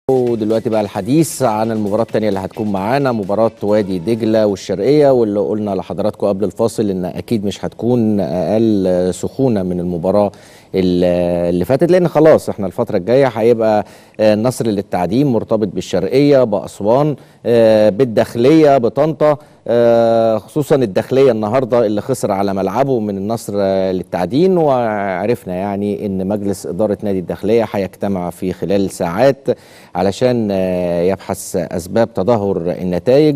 ودلوقتي بقى الحديث عن المباراة التانية اللي هتكون معانا مباراة وادي دجلة والشرقية واللي قلنا لحضراتكم قبل الفاصل ان اكيد مش هتكون اقل سخونة من المباراة اللي فاتت لان خلاص احنا الفترة الجاية هيبقى النصر للتعدين مرتبط بالشرقية بأسوان بالداخلية بطنطا خصوصا الداخلية النهاردة اللي خسر على ملعبه من النصر للتعدين وعرفنا يعني ان مجلس إدارة نادي الداخلية هيجتمع في خلال ساعات علشان يبحث أسباب تدهور النتائج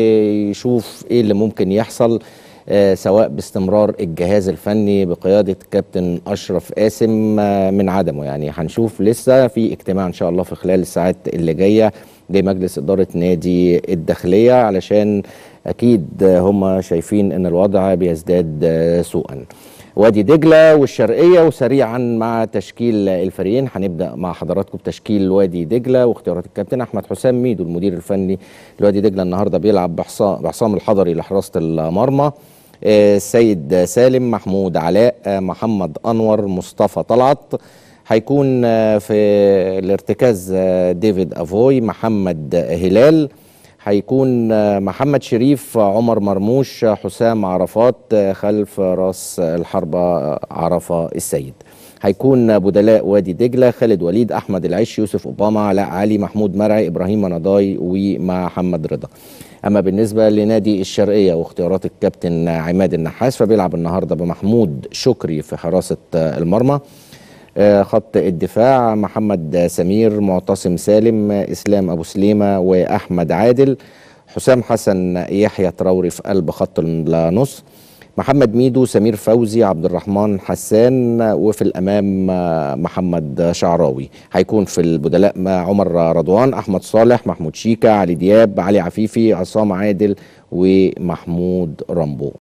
ويشوف ايه اللي ممكن يحصل سواء باستمرار الجهاز الفني بقيادة كابتن أشرف قاسم من عدمه يعني هنشوف لسه في اجتماع إن شاء الله في خلال الساعات اللي جاية لمجلس إدارة نادي الداخلية علشان أكيد هم شايفين أن الوضع بيزداد سوءا وادي دجلة والشرقية وسريعا مع تشكيل الفريقين هنبدأ مع حضراتكم بتشكيل وادي دجلة واختيارات الكابتن أحمد حسام ميدو المدير الفني لوادي دجلة النهاردة بيلعب بعصام الحضري لحراسة المرمى السيد سالم محمود علاء محمد أنور مصطفى طلعت هيكون في الارتكاز ديفيد أفوي محمد هلال هيكون محمد شريف عمر مرموش حسام عرفات خلف راس الحربة عرفة السيد هيكون بدلاء وادي دجلة خالد وليد أحمد العش يوسف أوباما علاء علي محمود مرعي إبراهيم منضاي ومحمد رضا أما بالنسبة لنادي الشرقية واختيارات الكابتن عماد النحاس فبيلعب النهاردة بمحمود شكري في حراسة المرمى خط الدفاع محمد سمير معتصم سالم اسلام ابو سليمه واحمد عادل حسام حسن يحيى تراوري في قلب خط النص محمد ميدو سمير فوزي عبد الرحمن حسان وفي الامام محمد شعراوي هيكون في البدلاء عمر رضوان احمد صالح محمود شيكا علي دياب علي عفيفي عصام عادل ومحمود رامبو